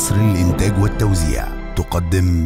مصر للإنتاج والتوزيع تقدم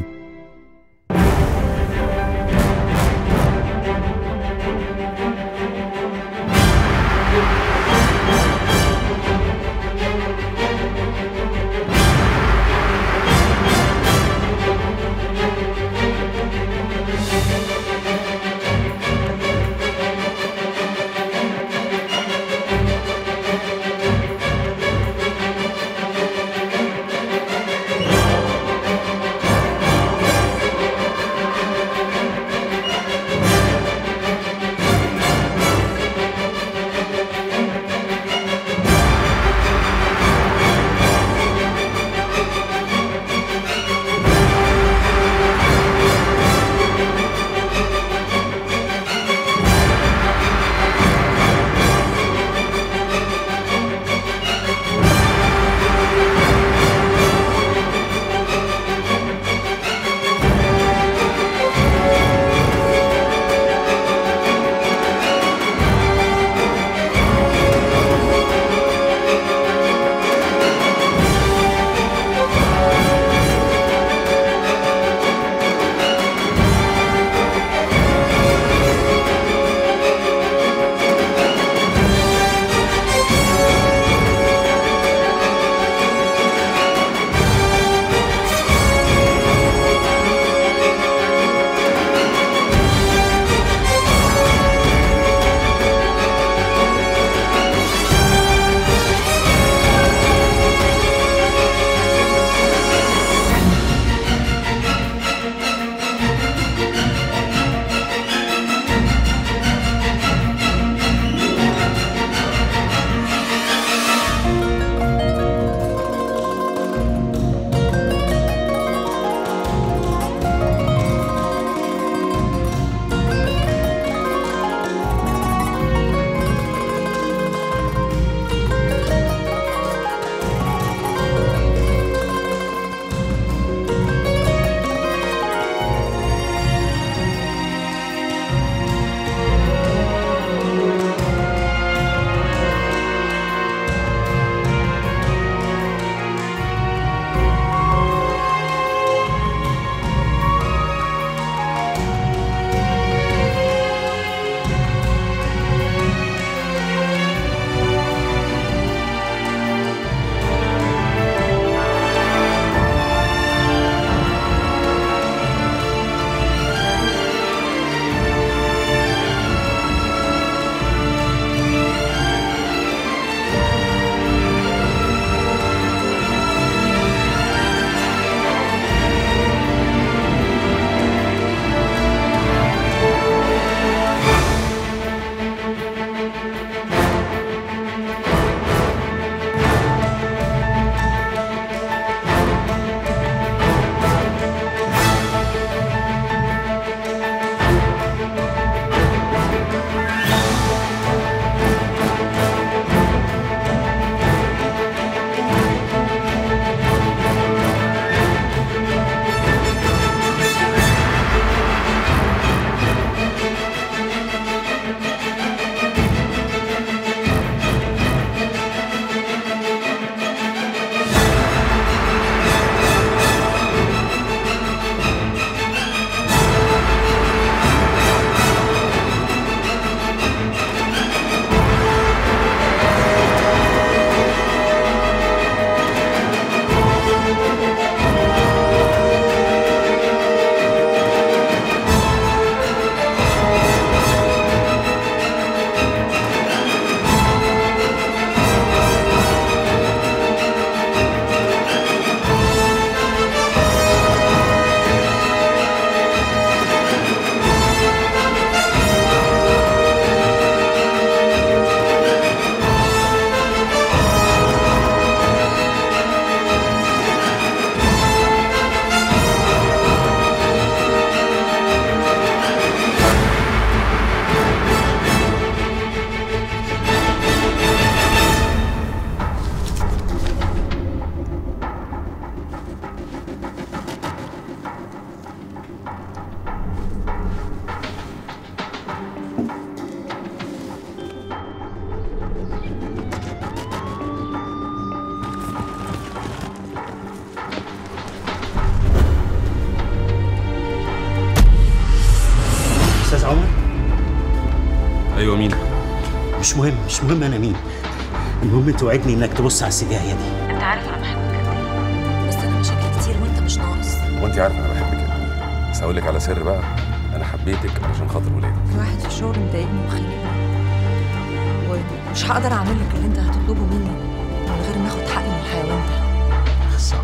ايوه مين مش مهم مش مهم انا مين المهم توعدني انك تبص على السجايه دي انت عارف انا بحبك قد ايه بس انا مشاكل كتير وانت مش ناقص وانت عارفه انا بحبك قد ايه بس هقول لك على سر بقى انا حبيتك علشان خاطر ولادك في واحد في الشغل مضايقني وخانقني ومش هقدر اعمل لك اللي انت هتطلبه مني من غير ما اخد حقي من الحيوان ده صح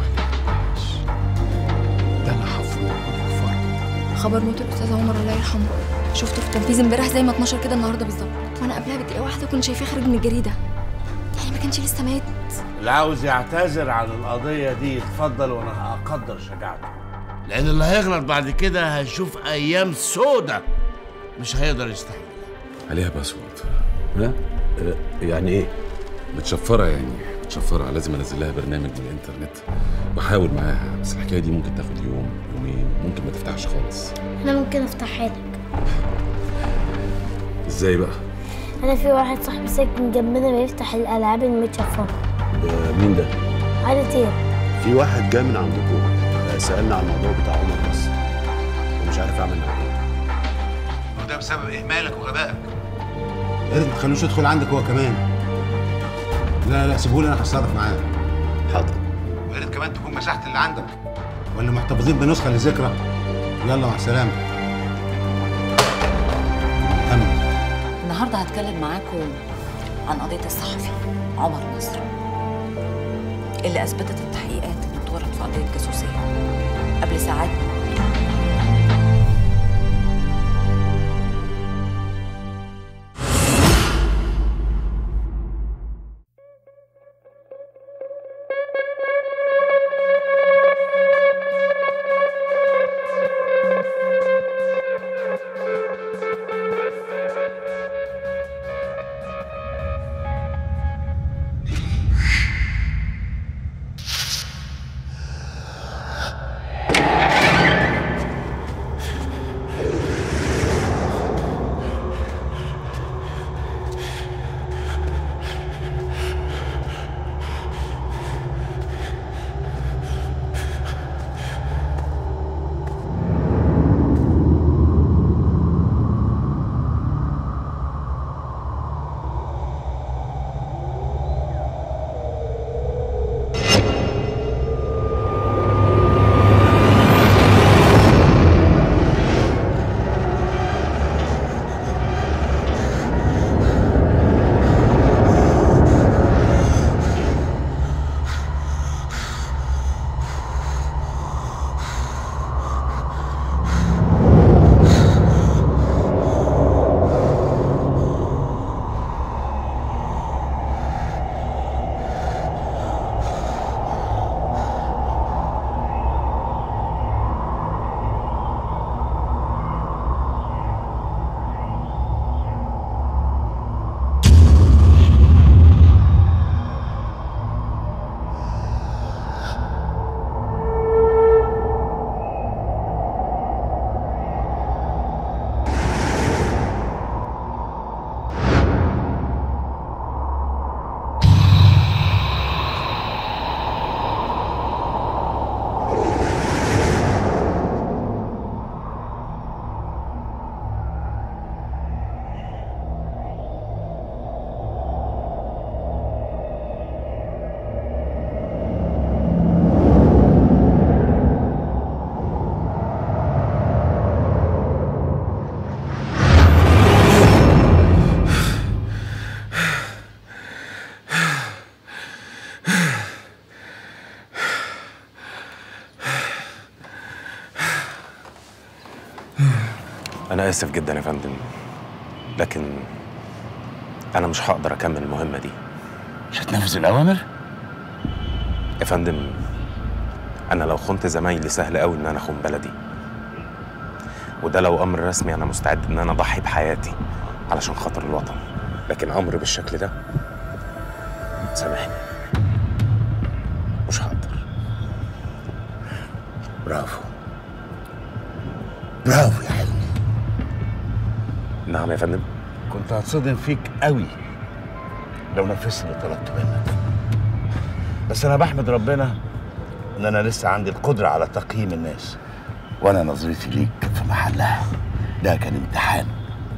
ده انا هفرق الكفار خبر موت الاستاذ عمر الله يرحمه شفته في تنفيذ امبارح زي ما 12 كده النهارده بالظبط وانا قبلها بدقيقه واحده كنت شايفاه خارج من الجريده يعني ما كانش لسه مات اللي عاوز يعتذر عن القضية دي يتفضل وانا هقدر شجاعته لأن اللي هيغلط بعد كده هيشوف أيام سودة مش هيقدر يستحمل عليها باسورد ها أه، يعني ايه متشفره يعني متشفره لازم انزل لها برنامج من الانترنت واحاول معاها بس الحكايه دي ممكن تاخد يوم يومين ممكن ما تفتحش خالص انا ممكن افتحها لك ازاي بقى انا في واحد صاحبي ساكن جنبنا بيفتح الالعاب المتشفره ده مين ده علي طير في واحد جاي من عندكم آه، سألنا عن الموضوع بتاع عمر بس ومش عارف اعمل معاه ايه وده بسبب اهمالك وغبائك يا ريت ما تخلوش يدخل عندك هو كمان لا لا سيبهولي انا هتصرف معاه حاضر ويا ريت كمان تكون مسحت اللي عندك ولا محتفظين بنسخه للذكرى يلا مع السلامه أمن. النهارده هتكلم معاكم عن قضيه الصحفي عمر نصر اللي اثبتت التحقيقات انه اتورط في قضيه جاسوسيه قبل ساعات أنا آسف جدا يا فندم لكن أنا مش هقدر أكمل المهمة دي مش هتنفذ الأوامر؟ يا فندم أنا لو خنت زمايلي سهل قوي إن أنا أخون بلدي وده لو أمر رسمي أنا مستعد إن أنا أضحي بحياتي علشان خاطر الوطن لكن أمر بالشكل ده سامحني مش هقدر برافو برافو يا حلمي نعم يا فندم كنت هتصدم فيك قوي لو نفذت اللي طلبته منك بس انا بحمد ربنا ان انا لسه عندي القدره على تقييم الناس وانا نظرتي ليك في محلها ده كان امتحان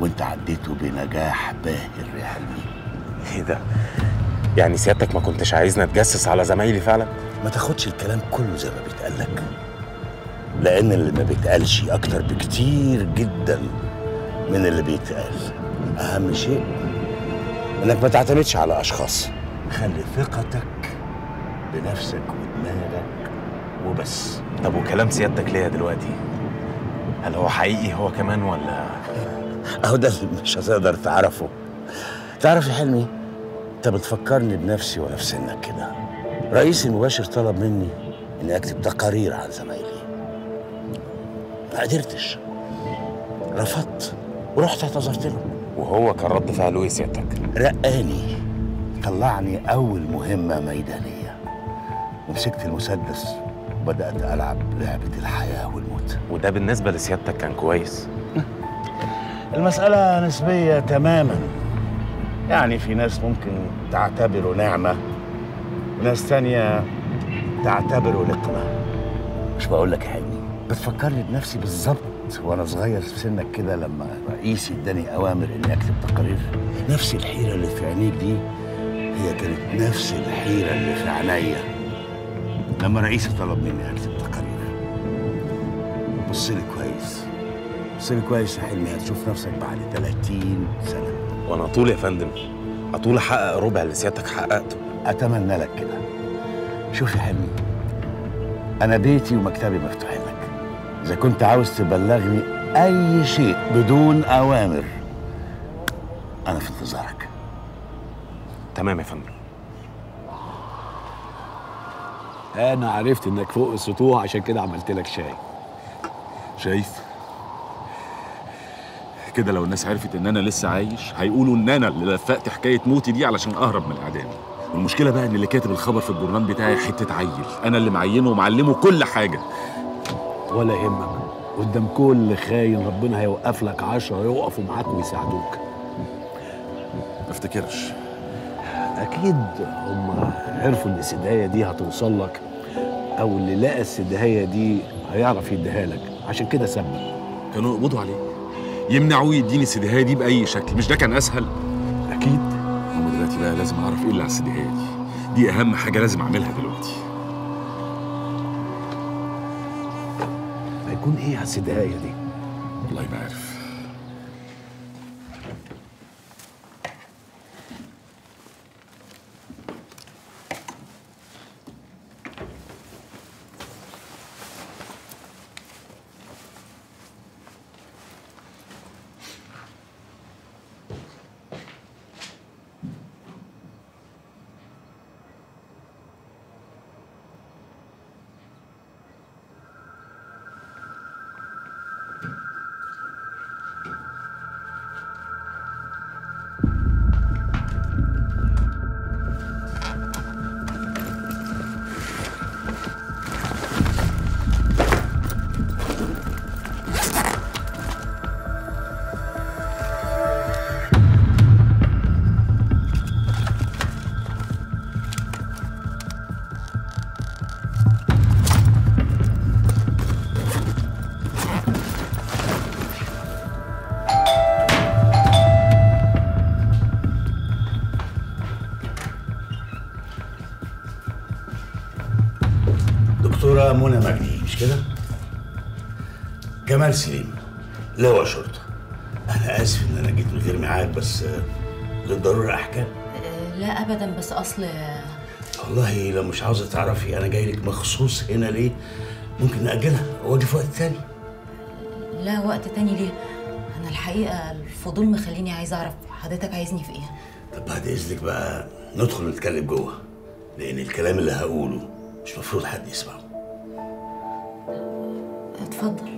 وانت عديته بنجاح باهر يا حلمي ايه ده يعني سيادتك ما كنتش عايزنا نتجسس على زمايلي فعلا ما تاخدش الكلام كله زي ما بيتقال لك لان اللي ما بيتقالش اكتر بكتير جدا من اللي بيتقال اهم شيء انك ما تعتمدش على اشخاص خلي ثقتك بنفسك ودماغك وبس طب وكلام سيادتك ليا دلوقتي هل هو حقيقي هو كمان ولا اهو ده اللي مش هتقدر تعرفه تعرف يا حلمي انت بتفكرني بنفسي وانا في سنك كده رئيسي المباشر طلب مني اني اكتب تقارير عن زمايلي ما قدرتش رفضت ورحت اعتذرت له وهو كان رد فعله ايه سيادتك رقاني طلعني اول مهمه ميدانيه ومسكت المسدس وبدات العب لعبه الحياه والموت وده بالنسبه لسيادتك كان كويس المسألة نسبية تماما يعني في ناس ممكن تعتبره نعمة وناس تانية تعتبره لقمة مش بقول لك يا حلمي بتفكرني بنفسي بالظبط وانا صغير في سنك كده لما رئيسي اداني اوامر اني اكتب تقارير نفس الحيرة اللي في عينيك دي هي كانت نفس الحيرة اللي في عينيا لما رئيسي طلب مني اكتب تقارير بص لي كويس بص لي كويس يا حلمي هتشوف نفسك بعد 30 سنة وانا طول يا فندم اطول احقق ربع اللي سيادتك حققته اتمنى لك كده شوف يا حلمي انا بيتي ومكتبي مفتوحين لك اذا كنت عاوز تبلغني اي شيء بدون اوامر انا في انتظارك تمام يا فندم انا عرفت انك فوق السطوح عشان كده عملت لك شاي شايف كده لو الناس عرفت ان انا لسه عايش هيقولوا ان انا اللي لفقت حكايه موتي دي علشان اهرب من الاعدام والمشكله بقى ان اللي كاتب الخبر في الجورنال بتاعي حته عيل انا اللي معينه ومعلمه كل حاجه ولا يهمك قدام كل خاين ربنا هيوقف لك عشرة يقفوا معاك ويساعدوك ما افتكرش اكيد هم عرفوا ان السدايه دي هتوصل لك او اللي لقى السدايه دي هيعرف يديها لك عشان كده سابك كانوا يقبضوا عليه يمنعوه يديني السديهايه دي باي شكل مش ده كان اسهل اكيد هم دلوقتي بقى لازم اعرف ايه اللي على السديهايه دي دي اهم حاجه لازم اعملها دلوقتي هيكون ايه على السدايه دي والله ما عارف دكتورة منى مجدي مش كده؟ جمال سليم لواء شرطة أنا آسف إن أنا جيت من غير ميعاد بس آه، للضرورة أحكام لا ابدا بس اصل والله لو مش عاوزة تعرفي أنا جاي لك مخصوص هنا ليه ممكن نأجلها وأجي في وقت تاني لا وقت تاني ليه انا الحقيقه الفضول مخليني عايزه اعرف حضرتك عايزني في ايه طب بعد إذنك بقى ندخل نتكلم جوه لأن الكلام اللي هقوله مش مفروض حد يسمعه اتفضل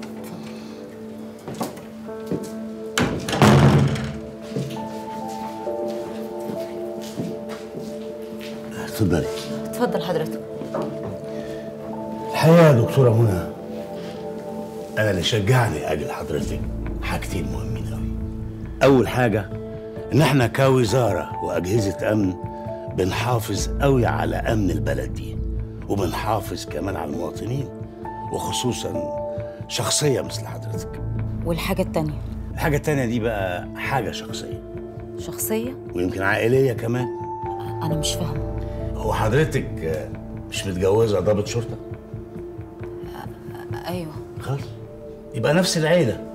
اتفضلي اتفضل حضرتك الحقيقة يا دكتورة منى أنا اللي شجعني أجي لحضرتك حاجتين مهمين أوي أول حاجة إن إحنا كوزارة وأجهزة أمن بنحافظ أوي على أمن البلد دي وبنحافظ كمان على المواطنين وخصوصا شخصية مثل حضرتك والحاجه التانيه الحاجه التانيه دي بقى حاجه شخصيه شخصيه ويمكن عائليه كمان انا مش فاهمه هو حضرتك آه، مش متجوزه ضابط شرطه ايوه خلاص يبقى نفس العيله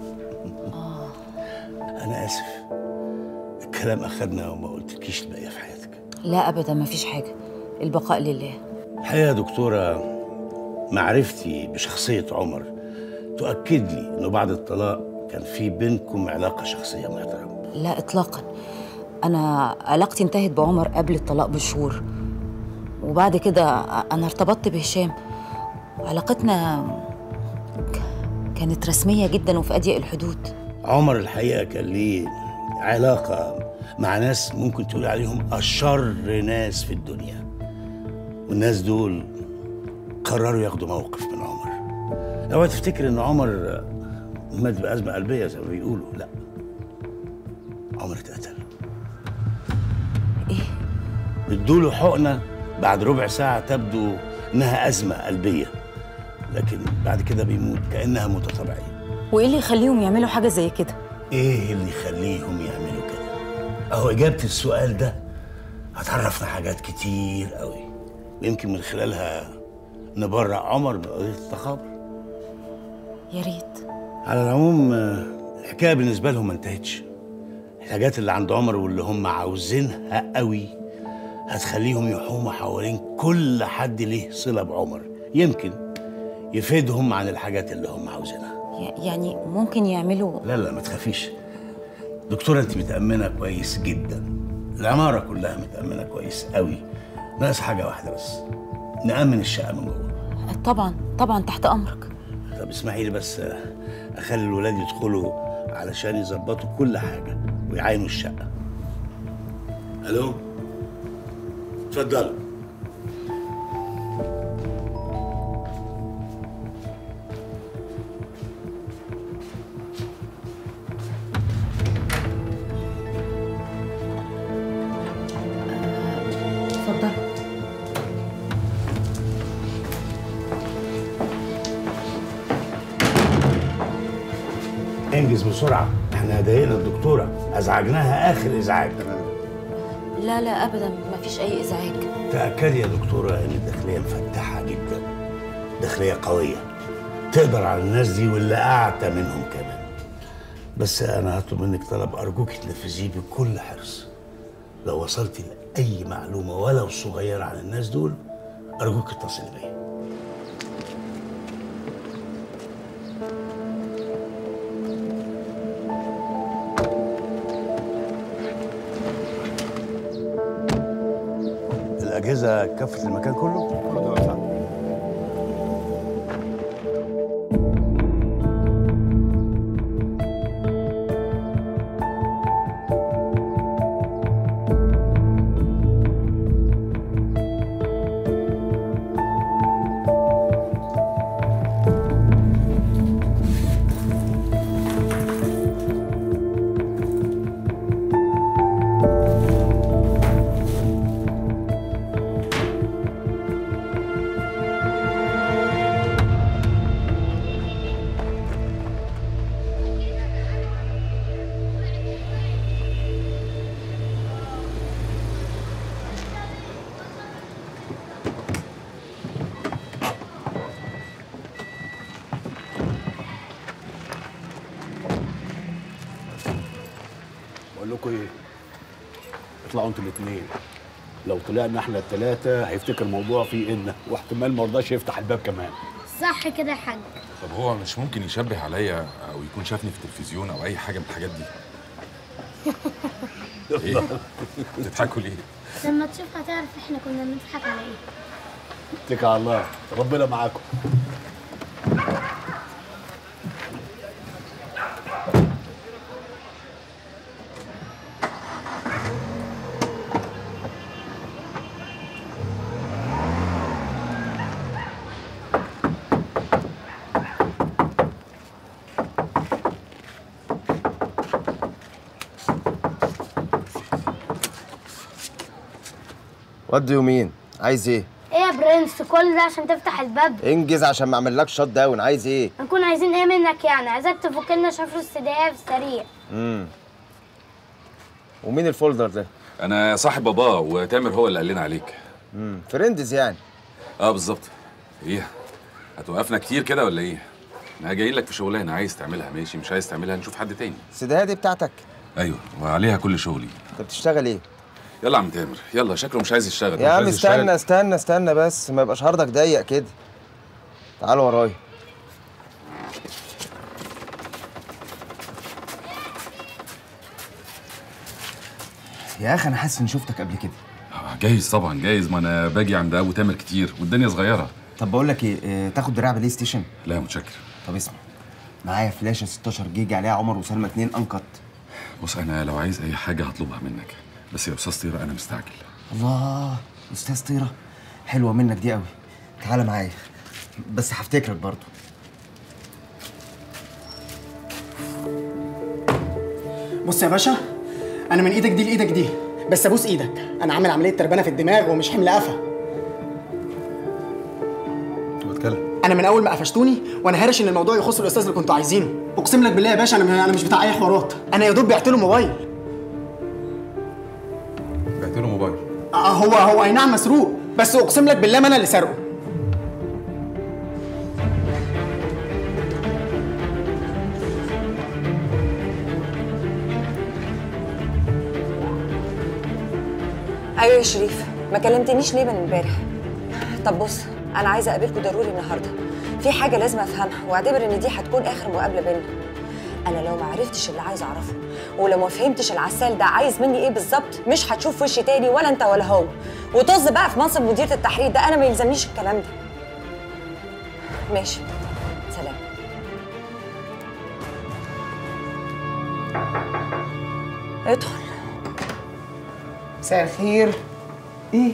انا اسف الكلام اخدنا وما قلتلكيش الباقيه في حياتك لا ابدا ما فيش حاجه البقاء لله الحقيقه يا دكتوره معرفتي بشخصيه عمر تؤكد لي انه بعد الطلاق كان في بينكم علاقه شخصيه محترمه لا اطلاقا انا علاقتي انتهت بعمر قبل الطلاق بشهور وبعد كده انا ارتبطت بهشام علاقتنا ك- كانت رسميه جدا وفي اضيق الحدود عمر الحقيقه كان ليه علاقه مع ناس ممكن تقول عليهم اشر ناس في الدنيا والناس دول قرروا ياخدوا موقف من عمر لو تفتكر ان عمر مات بازمه قلبيه زي ما بيقولوا لا عمر اتقتل ايه ادوله حقنه بعد ربع ساعه تبدو انها ازمه قلبيه لكن بعد كده بيموت كانها موته طبيعيه وايه اللي يخليهم يعملوا حاجه زي كده ايه اللي يخليهم يعملوا كده اهو اجابه السؤال ده هتعرفنا حاجات كتير قوي ويمكن من خلالها نبرأ عمر من قضيه التخابر يا ريت على العموم آه، الحكايه بالنسبه لهم ما انتهتش الحاجات اللي عند عمر واللي هم عاوزينها قوي هتخليهم يحوموا حوالين كل حد ليه صله بعمر يمكن يفيدهم عن الحاجات اللي هم عاوزينها ي- يعني ممكن يعملوا لا لا ما تخافيش دكتورة انت متأمنة كويس جدا العمارة كلها متأمنة كويس قوي ناقص حاجة واحدة بس نأمن الشقة من جوه طبعا طبعا تحت امرك طب اسمحي لي بس آه، اخلي الولاد يدخلوا علشان يظبطوا كل حاجة ويعاينوا الشقة الو اتفضلوا اتفضل انجز بسرعة احنا ضايقنا الدكتورة ازعجناها اخر ازعاج لا لا ابدا ما فيش اي ازعاج تأكدي يا دكتورة إن الداخلية مفتحة جدا داخلية قوية تقدر على الناس دي واللي أعتى منهم كمان بس أنا هطلب منك طلب أرجوك تنفذيه بكل حرص لو وصلتي لأي معلومة ولو صغيرة عن الناس دول أرجوك اتصلي بيا الأجهزة كفت المكان كله؟ كله يا بقول لكم ايه اطلعوا انتوا الاثنين لو طلعنا احنا الثلاثه هيفتكر الموضوع فيه ان واحتمال ما رضاش يفتح الباب كمان صح كده يا حاج طب هو مش ممكن يشبه عليا او يكون شافني في التلفزيون او اي حاجه من الحاجات دي ايه بتضحكوا ليه لما تشوف هتعرف احنا كنا بنضحك على ايه اتكل على الله ربنا معاكم ودي يمين عايز ايه ايه يا برنس برنس كل ده عشان تفتح الباب انجز عشان ما اعملكش شوت داون عايز ايه هنكون عايزين ايه منك يعني عايزك تفك لنا شفره السدايه في السريع امم ومين الفولدر ده انا صاحب باباه وتامر هو اللي قال لنا عليك امم فريندز يعني اه بالظبط ايه هتوقفنا كتير كده ولا ايه انا جاي لك في شغلانه عايز تعملها ماشي مش عايز تعملها نشوف حد تاني السدايه دي بتاعتك ايوه وعليها كل شغلي انت بتشتغل ايه يلا يا عم تامر يلا شكله مش عايز يشتغل مش يا عم عايز يشتغل. استنى استنى استنى بس ما يبقاش عرضك ضيق كده تعال ورايا يا اخي انا حاسس اني شفتك قبل كده آه، جايز طبعا جايز ما انا باجي عند ابو تامر كتير والدنيا صغيره طب بقول لك ايه آه، تاخد دراع بلاي ستيشن لا متشكر طب اسمع معايا فلاشه 16 جيجا عليها عمر وسلمى 2 انكت بص انا لو عايز اي حاجه هطلبها منك بس يا استاذ طيره انا مستعجل الله استاذ طيره حلوه منك دي قوي تعالى معايا بس هفتكرك برضو بص يا باشا انا من ايدك دي لايدك دي بس ابوس ايدك انا عامل عمليه تربانه في الدماغ ومش حمل قفا بتكلم انا من اول ما قفشتوني وانا هارش ان الموضوع يخص الاستاذ اللي كنتوا عايزينه اقسم لك بالله يا باشا انا انا مش بتاع اي حوارات انا يا دوب بعت له موبايل بعت له موبايل آه هو هو اي نعم مسروق بس اقسم لك بالله ما انا اللي سارقه ايوه يا شريف ما كلمتنيش ليه من امبارح طب بص انا عايزه اقابلكوا ضروري النهارده في حاجه لازم افهمها واعتبر ان دي هتكون اخر مقابله بينا انا لو ما عرفتش اللي عايزه اعرفه ولو ما فهمتش العسال ده عايز مني ايه بالظبط مش هتشوف وشي تاني ولا انت ولا هو وطز بقى في منصب مديره التحرير ده انا ما يلزمنيش الكلام ده ماشي سلام ادخل مساء الخير ايه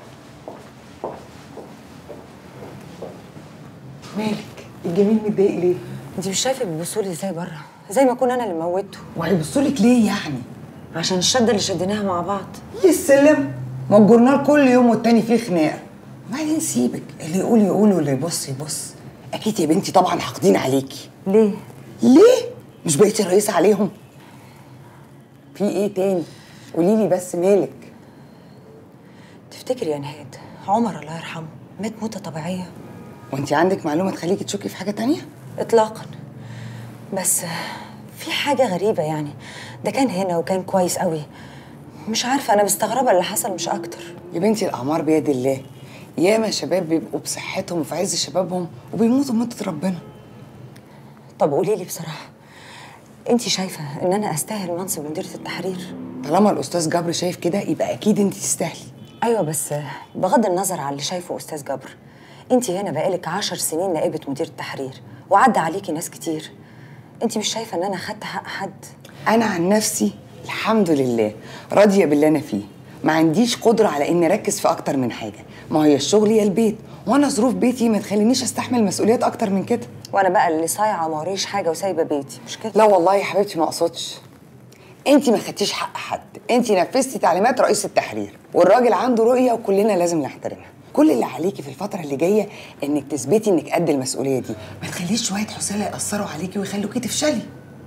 مالك الجميل متضايق ليه انت مش شايفه بيبصوا لي ازاي بره زي ما اكون انا اللي موته وهيبصوا لك ليه يعني عشان الشده اللي شديناها مع بعض يسلم ما الجورنال كل يوم والتاني فيه خناقه وبعدين سيبك اللي يقول يقول واللي يبص يبص اكيد يا بنتي طبعا حاقدين عليكي ليه ليه مش بقيتي رئيسه عليهم في ايه تاني قولي لي بس مالك تفتكري يا نهاد عمر الله يرحمه مات موته طبيعيه وانت عندك معلومه تخليكي تشكي في حاجه تانية اطلاقا بس في حاجه غريبه يعني ده كان هنا وكان كويس قوي مش عارفه انا مستغربه اللي حصل مش اكتر يا بنتي الاعمار بيد الله ياما شباب بيبقوا بصحتهم وفي عز شبابهم وبيموتوا بموتة ربنا طب قولي لي بصراحه انت شايفه ان انا استاهل منصب مديره التحرير طالما الاستاذ جبر شايف كده يبقى اكيد انت تستاهلي ايوه بس بغض النظر عن اللي شايفه استاذ جبر انت هنا بقالك عشر سنين نائبه مدير التحرير وعدى عليكي ناس كتير انت مش شايفه ان انا خدت حق حد انا عن نفسي الحمد لله راضيه باللي انا فيه ما عنديش قدره على اني اركز في اكتر من حاجه ما هي الشغل يا البيت وانا ظروف بيتي ما تخلينيش استحمل مسؤوليات اكتر من كده وانا بقى اللي صايعه ما وريش حاجه وسايبه بيتي مش كده لا والله يا حبيبتي ما اقصدش انت ما خدتيش حق حد انت نفذتي تعليمات رئيس التحرير والراجل عنده رؤيه وكلنا لازم نحترمها كل اللي عليكي في الفتره اللي جايه انك تثبتي انك قد المسؤوليه دي ما تخليش شويه حسالة ياثروا عليكي ويخلوكي تفشلي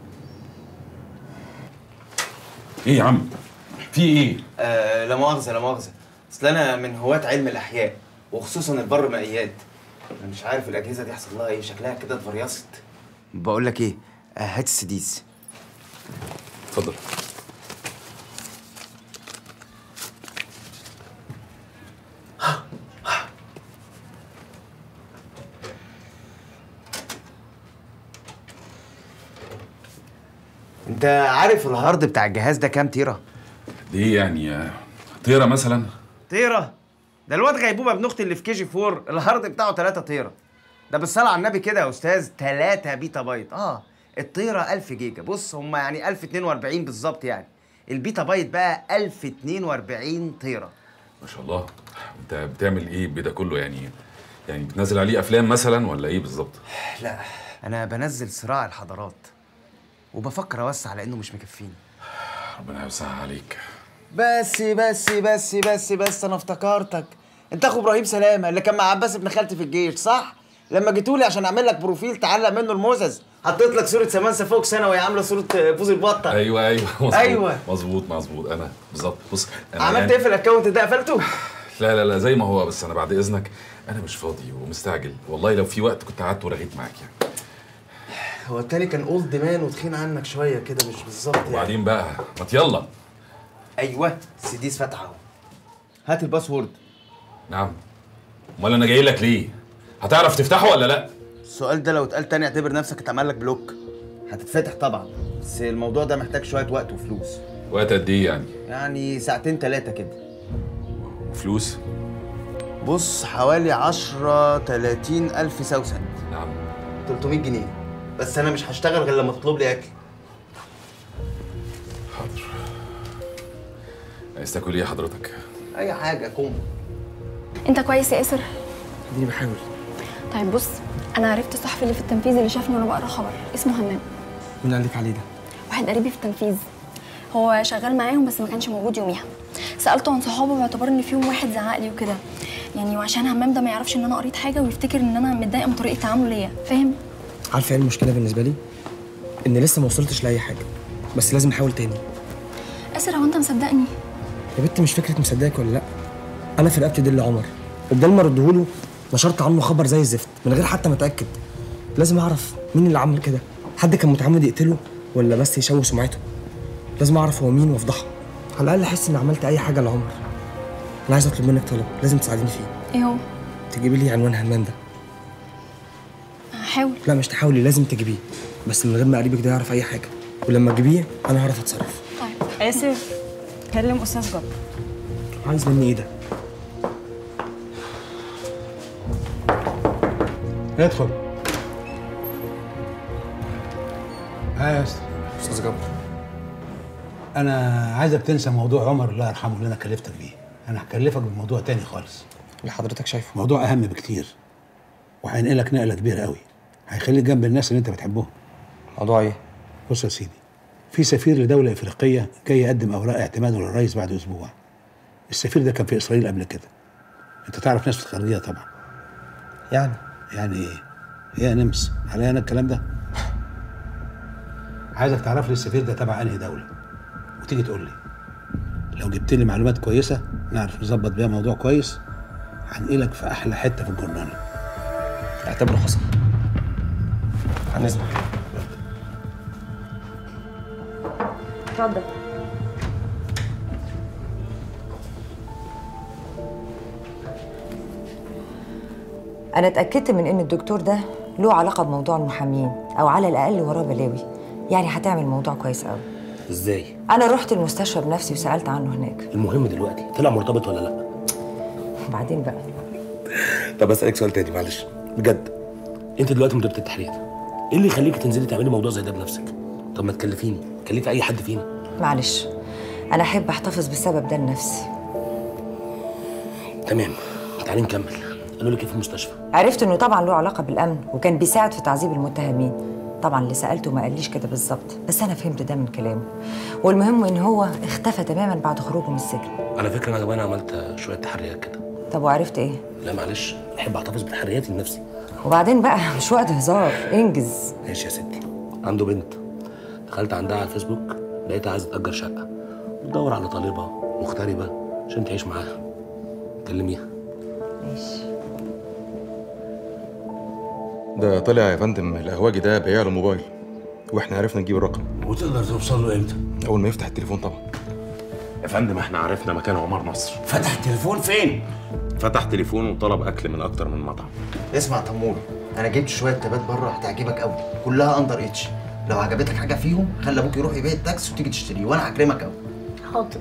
ايه يا عم في ايه آه لا مؤاخذة لا مؤاخذة أصل أنا من هواة علم الأحياء وخصوصا البر مائيات أنا مش عارف الأجهزة دي حصل لها إيه شكلها كده اتفريصت بقول لك ايه آه، هات السديس اتفضل انت عارف الهارد بتاع الجهاز ده كام تيرة دي يعني آه، طيره مثلا تيرة ده الواد غيبوبة ابن اختي اللي في كي جي 4 الهارد بتاعه 3 تيرة ده بالصلاة على النبي كده يا استاذ 3 بيتا بايت اه الطيرة 1000 جيجا بص هم يعني 1042 بالظبط يعني البيتا بايت بقى 1042 طيرة ما شاء الله انت بتعمل ايه بده كله يعني يعني بتنزل عليه افلام مثلا ولا ايه بالظبط لا انا بنزل صراع الحضارات وبفكر اوسع لانه مش مكفيني ربنا يوسعها عليك بس بس بس بس بس انا افتكرتك انت اخو ابراهيم سلامه اللي كان مع عباس ابن خالتي في الجيش صح لما جيتولي عشان اعمل لك بروفيل تعلق منه الموزز حطيت لك صوره سمانسه فوق سنه وهي عامله صوره بوز البطه ايوه ايوه مظبوط أيوة. مظبوط مظبوط انا بالظبط بص انا عملت يعني- ايه في الاكونت ده قفلته لا لا لا زي ما هو بس انا بعد اذنك انا مش فاضي ومستعجل والله لو في وقت كنت قعدت ورغيت معاك يعني هو التاني كان اولد مان وتخين عنك شويه كده مش بالظبط يعني وبعدين بقى ما يلا ايوه سيديس فاتحه اهو هات الباسورد نعم امال انا جاي لك ليه هتعرف تفتحه ولا لا السؤال ده لو اتقال تاني اعتبر نفسك اتعمل لك بلوك هتتفتح طبعا بس الموضوع ده محتاج شويه وقت وفلوس وقت قد ايه يعني يعني ساعتين ثلاثه كده فلوس بص حوالي 10 30 الف سوسن نعم 300 جنيه بس انا مش هشتغل غير لما تطلب لي اكل حاضر عايز تاكل ايه حضرتك اي حاجه كومبو انت كويس يا ياسر اديني بحاول طيب بص انا عرفت الصحفي اللي في التنفيذ اللي شافني وانا بقرا خبر اسمه همام مين قال لك عليه ده واحد قريبي في التنفيذ هو شغال معاهم بس ما كانش موجود يوميها سالته عن صحابه باعتبار ان فيهم واحد زعق لي وكده يعني وعشان همام ده ما يعرفش ان انا قريت حاجه ويفتكر ان انا متضايقه من طريقه تعامله ليا فاهم عارفه ايه المشكله بالنسبه لي ان لسه ما وصلتش لاي حاجه بس لازم احاول تاني ياسر هو انت مصدقني يا بنت مش فكره مصدقك ولا لا انا في رقبتي دل عمر وبدل ما ردهوله نشرت عنه خبر زي الزفت من غير حتى ما اتاكد لازم اعرف مين اللي عمل كده حد كان متعمد يقتله ولا بس يشوه سمعته لازم اعرف هو مين وافضحه على الاقل احس اني عملت اي حاجه لعمر انا عايز اطلب منك طلب لازم تساعديني فيه ايه هو تجيبي لي عنوان همام ده هحاول لا مش تحاولي لازم تجيبيه بس من غير ما قريبك ده يعرف اي حاجه ولما تجيبيه انا هعرف اتصرف اسف كلم استاذ جبر عايز مني ايه ده ادخل ها يا اسطى استاذ جبر انا عايزك تنسى موضوع عمر الله يرحمه اللي انا كلفتك بيه انا هكلفك بموضوع تاني خالص اللي حضرتك شايفه موضوع اهم بكتير وهينقلك نقله كبيره قوي هيخليك جنب الناس اللي انت بتحبهم موضوع ايه بص يا سيدي في سفير لدوله افريقيه جاي يقدم اوراق اعتماده للرئيس بعد اسبوع السفير ده كان في اسرائيل قبل كده انت تعرف ناس في الخارجيه طبعا يعني يعني ايه ايه يا نمس عليا انا الكلام ده عايزك تعرف لي السفير ده تبع انهي دوله وتيجي تقول لي لو جبت لي معلومات كويسه نعرف نظبط بيها موضوع كويس هنقلك في احلى حته في الجرنان اعتبره حصل عن اذنك اتفضل أنا اتأكدت من إن الدكتور ده له علاقة بموضوع المحامين أو على الأقل وراه بلاوي يعني هتعمل موضوع كويس قوي ازاي أنا رحت المستشفى بنفسي وسألت عنه هناك المهم دلوقتي طلع مرتبط ولا لا وبعدين بقى طب اسالك سؤال تاني معلش بجد انت دلوقتي مديره التحرير ايه اللي يخليكي تنزلي تعملي موضوع زي ده بنفسك طب ما تكلفيني كلفي اي حد فينا معلش أنا أحب أحتفظ بالسبب ده لنفسي تمام تعالي نكمل قالوا لك ايه في المستشفى عرفت إنه طبعا له علاقة بالأمن وكان بيساعد في تعذيب المتهمين طبعا اللي سألته ما قاليش كده بالظبط بس أنا فهمت ده من كلامه والمهم إن هو اختفى تماما بعد خروجه من السجن على فكره انا كمان عملت شويه تحريات كده طب وعرفت إيه؟ لا معلش احب احتفظ بتحرياتي لنفسي وبعدين بقى مش وقت هزار انجز ماشي يا ستي عنده بنت دخلت عندها على الفيسبوك لقيتها عايزه تأجر شقه بتدور على طالبه مغتربه عشان تعيش معاها كلميها ماشي ده طلع يا فندم القهواجي ده بيع له موبايل واحنا عرفنا نجيب الرقم وتقدر توصل له امتى؟ اول ما يفتح التليفون طبعا يا فندم احنا عرفنا مكان عمر نصر فتح التليفون فين؟ فتح تليفون وطلب اكل من اكتر من مطعم اسمع تمور انا جبت شويه تبات بره هتعجبك قوي كلها اندر اتش لو عجبتك حاجه فيهم خلي ابوك يروح يبيع التاكس وتيجي تشتريه وانا هكرمك قوي حاضر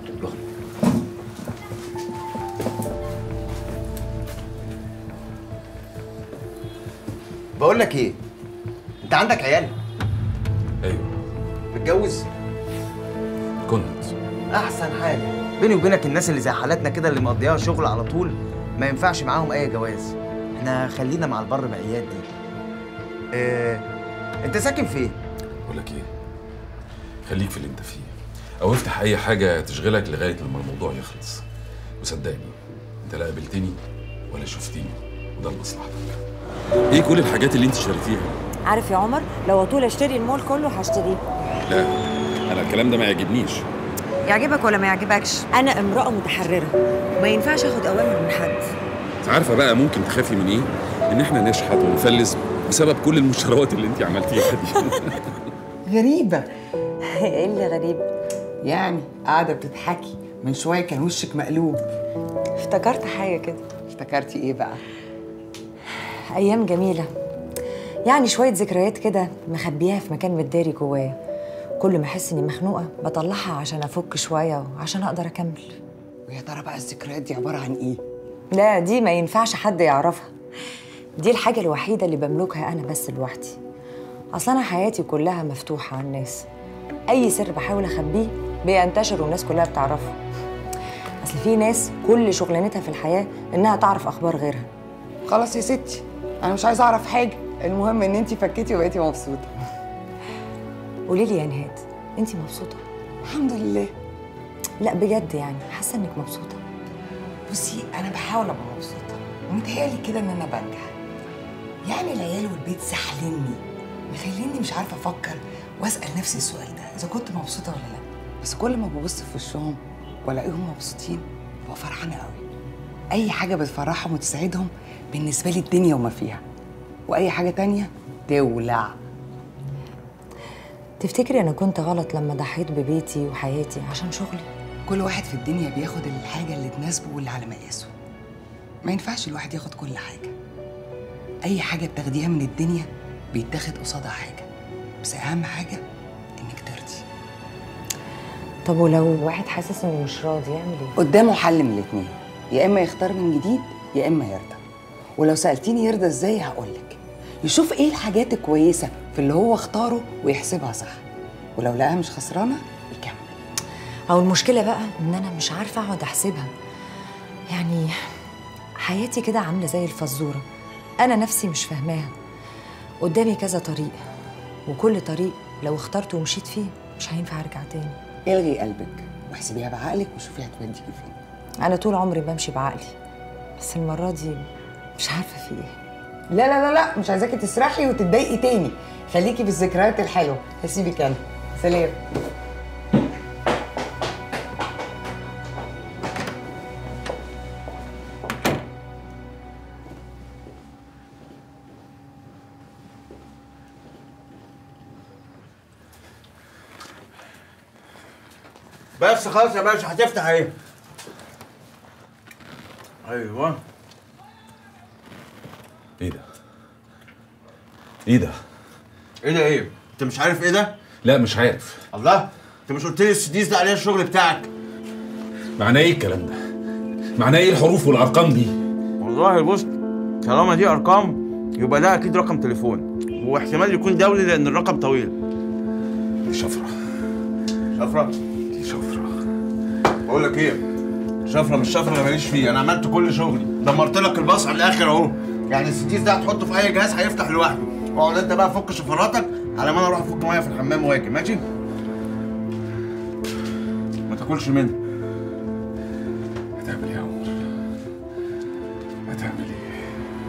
بقول لك ايه انت عندك عيال ايوه متجوز كنت احسن حاجه بيني وبينك الناس اللي زي حالاتنا كده اللي مقضيها شغل على طول ما ينفعش معاهم اي جواز احنا خلينا مع البر مقيات دي اه انت ساكن فين بقول لك ايه خليك في اللي انت فيه او افتح اي حاجه تشغلك لغايه لما الموضوع يخلص وصدقني انت لا قابلتني ولا شفتيني وده لمصلحتك ايه كل الحاجات اللي انت شريتيها عارف يا عمر لو طول اشتري المول كله هشتريه لا انا الكلام ده ما يعجبنيش يعجبك ولا ما يعجبكش انا امراه متحرره وما ينفعش اخد اوامر من حد انت عارفه بقى ممكن تخافي من ايه ان احنا نشحت ونفلس بسبب كل المشتريات اللي انت عملتيها دي غريبة ايه اللي غريب يعني قاعدة بتضحكي من شوية كان وشك مقلوب افتكرت حاجه كده افتكرتي ايه بقى؟ ايام جميله يعني شويه ذكريات كده مخبيها في مكان متداري جوايا كل ما احس اني مخنوقه بطلعها عشان افك شويه وعشان اقدر اكمل ويا ترى بقى الذكريات دي عبارة عن ايه؟ لا دي ما ينفعش حد يعرفها دي الحاجه الوحيده اللي بملكها انا بس لوحدي اصل انا حياتي كلها مفتوحه على الناس اي سر بحاول اخبيه بينتشر والناس كلها بتعرفه اصل في ناس كل شغلانتها في الحياه انها تعرف اخبار غيرها خلاص يا ستي انا مش عايزة اعرف حاجة المهم ان انتي فكيتي وبقيتي مبسوطة قولي لي يا نهاد انت مبسوطه الحمد لله لا بجد يعني حاسه انك مبسوطه بصي انا بحاول ابقى مبسوطة ومتهيألي كده ان انا بنجح يعني العيال والبيت سحلني مخليني مش عارفة افكر واسأل نفسي السؤال ده اذا كنت مبسوطة ولا لا بس كل ما ببص في وشهم والاقيهم مبسوطين ببقى فرحانة قوي اي حاجة بتفرحهم وتسعدهم بالنسبة لي الدنيا وما فيها واي حاجة تانية تولع تفتكري انا كنت غلط لما ضحيت ببيتي وحياتي عشان شغلي كل واحد في الدنيا بياخد الحاجة اللي تناسبه واللي على مقاسه ما ينفعش الواحد ياخد كل حاجة أي حاجة بتاخديها من الدنيا بيتاخد قصادها حاجة بس أهم حاجة إنك ترضي طب ولو واحد حاسس انه مش راضي يعمل ايه قدامه حل من الاتنين يا إما يختار من جديد يا إما يرضى ولو سألتيني يرضى إزاي هقولك يشوف إيه الحاجات الكويسة في اللي هو اختاره ويحسبها صح ولو لقاها مش خسرانة او المشكله بقى ان انا مش عارفه اقعد احسبها يعني حياتي كده عامله زي الفزوره انا نفسي مش فاهماها قدامي كذا طريق وكل طريق لو اخترته ومشيت فيه مش هينفع ارجع تاني الغي قلبك واحسبيها بعقلك وشوفي هتوديكي فين انا طول عمري بمشي بعقلي بس المره دي مش عارفه في ايه لا لا لا لا مش عايزاكي تسرحي وتتضايقي تاني خليكي في الذكريات الحلوه هسيبك انا سلام بس خلاص يا باشا هتفتح ايه؟ ايوه ايه ده ايه ده ايه ده ايه؟ انت مش عارف ايه ده؟ لا مش عارف الله انت مش قلت لي السديس ده عليه الشغل بتاعك معناه ايه الكلام ده معناه ايه الحروف والارقام دي والله بص طالما دي ارقام يبقى ده اكيد رقم تليفون واحتمال يكون دولي لان الرقم طويل شفره شفره دي شفره بقول لك ايه شفره مش شفره انا ماليش فيه انا عملت كل شغلي دمرت لك الباص على الاخر اهو يعني السديس ده هتحطه في اي جهاز هيفتح لوحده اقعد انت بقى فك شفراتك على ما انا اروح افك ميه في الحمام واجي ماشي ما تاكلش منه هتعمل ايه يا عمر هتعمل ايه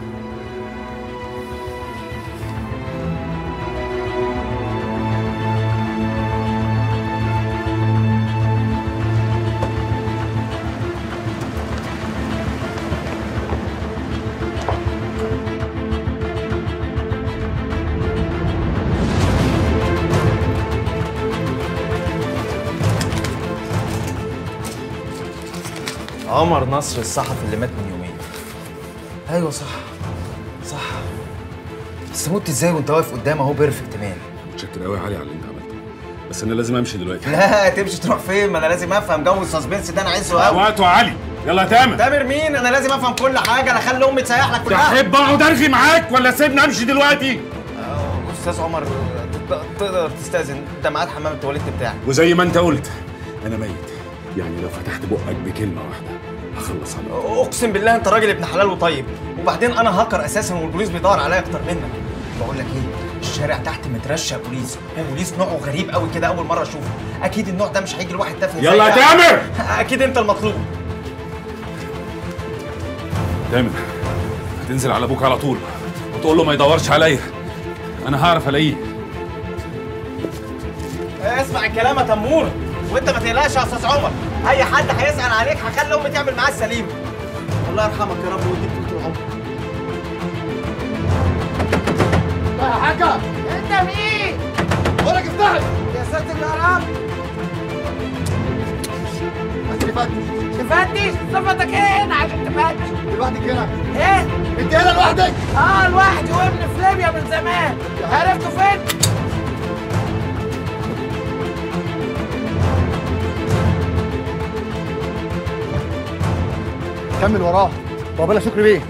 عمر نصر الصحفي اللي مات من يومين ايوه صح صح بس مت ازاي وانت واقف قدام اهو بيرفكت مان متشكر قوي يا علي على اللي انت عملته بس انا لازم امشي دلوقتي لا تمشي تروح فين ما انا لازم افهم جو السسبنس ده انا عايزه قوي وقته يا علي يلا يا تامر تامر مين انا لازم افهم كل حاجه انا اخلي امي تسيح لك كلها تحب اقعد ارغي معاك ولا سيبني امشي دلوقتي استاذ عمر تقدر- تقدر تستاذن ده ميعاد حمام التواليت بتاعك وزي ما انت قلت انا ميت يعني لو فتحت بقك بكلمه واحده هخلص عليك اقسم بالله انت راجل ابن حلال وطيب وبعدين انا هاكر اساسا والبوليس بيدور عليا اكتر منك بقول لك ايه الشارع تحت مترشق بوليس وبوليس نوعه غريب قوي كده اول مره اشوفه اكيد النوع ده مش هيجي لواحد تافه يلا يا زيك. تامر! اكيد انت المطلوب تامر تنزل على ابوك على طول وتقول له ما يدورش عليا انا هعرف الاقيه اسمع الكلام يا تمور وانت ما تقلقش يا استاذ عمر اي حد هيسال عليك هخلي امي تعمل معاه السليم الله يرحمك يا رب ويديك طول العمر يا حاجة انت مين؟ بقولك افتحي يا ساتر يا رب تفتش تفتش صفتك ايه هنا عشان تفتش لوحدك هنا ايه؟ انت هنا لوحدك؟ اه لوحدي وابن في ليبيا من زمان عرفته فين؟ كمل وراه وبلا شكري بيه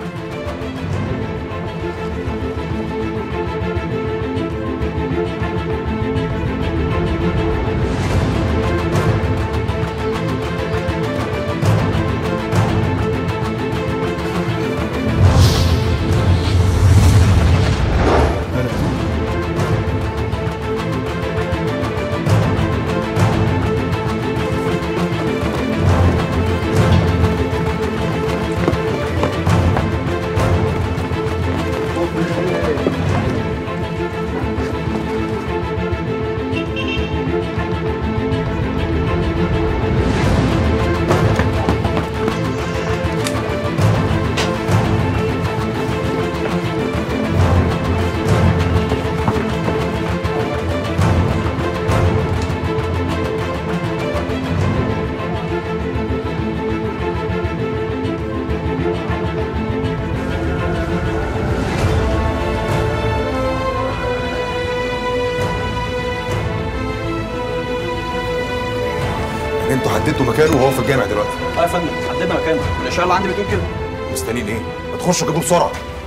انتوا حددتوا مكانه وهو في الجامع دلوقتي اه يا فندم حددنا مكانه الاشاره اللي عندي بتقول كده مستنيين ايه؟ ما تخشوا جيبوه بسرعه